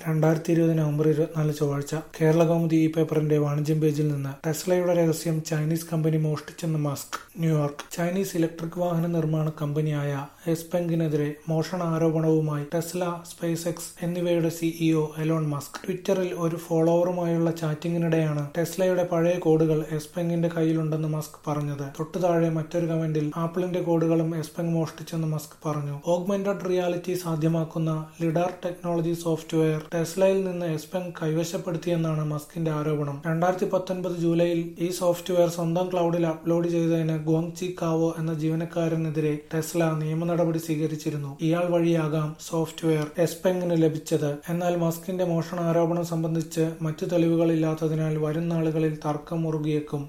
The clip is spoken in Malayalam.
രണ്ടായിരത്തി ഇരുപത് നവംബർ ഇരുപത്തിനാല് ചൊവ്വാഴ്ച കേരള കൗമുദി ഈ പേപ്പറിന്റെ വാണിജ്യം പേജിൽ നിന്ന് ടെസ്ലയുടെ രഹസ്യം ചൈനീസ് കമ്പനി മോഷ്ടിച്ചെന്ന് മസ്ക് ന്യൂയോർക്ക് ചൈനീസ് ഇലക്ട്രിക് വാഹന നിർമ്മാണ കമ്പനിയായ എസ്പെങ്കിനെതിരെ മോഷണ ആരോപണവുമായി ടെസ്ല സ്പേസ് എക്സ് എന്നിവയുടെ സിഇഒ എലോൺ മസ്ക് ട്വിറ്ററിൽ ഒരു ഫോളോവറുമായുള്ള ചാറ്റിംഗിനിടെയാണ് ടെസ്ലയുടെ പഴയ കോഡുകൾ എസ്പെങ്ങിന്റെ കയ്യിലുണ്ടെന്ന് മസ്ക് പറഞ്ഞത് തൊട്ടു താഴെ മറ്റൊരു കമന്റിൽ ആപ്പിളിന്റെ കോഡുകളും എസ്പെങ് മോഷ്ടിച്ചെന്ന് മസ്ക് പറഞ്ഞു ഓഗ്മെന്റഡ് റിയാലിറ്റി സാധ്യമാക്കുന്ന ലിഡാർ ടെക്നോളജി സോഫ്റ്റ്വെയർ ടെസ്ലയിൽ നിന്ന് എസ്പെങ് കൈവശപ്പെടുത്തിയെന്നാണ് മസ്കിന്റെ ആരോപണം രണ്ടായിരത്തി പത്തൊൻപത് ജൂലൈയിൽ ഈ സോഫ്റ്റ്വെയർ സ്വന്തം ക്ലൗഡിൽ അപ്ലോഡ് ചെയ്തതിന് ഗുവങ് ചി കാവോ എന്ന ജീവനക്കാരനെതിരെ ടെസ്ല നിയമ നടപടി സ്വീകരിച്ചിരുന്നു ഇയാൾ വഴിയാകാം സോഫ്റ്റ്വെയർ എസ്പെങ്ങിന് ലഭിച്ചത് എന്നാൽ മസ്കിന്റെ മോഷണ ആരോപണം സംബന്ധിച്ച് മറ്റു തെളിവുകളില്ലാത്തതിനാൽ വരും നാളുകളിൽ തർക്കം മുറുകിയേക്കും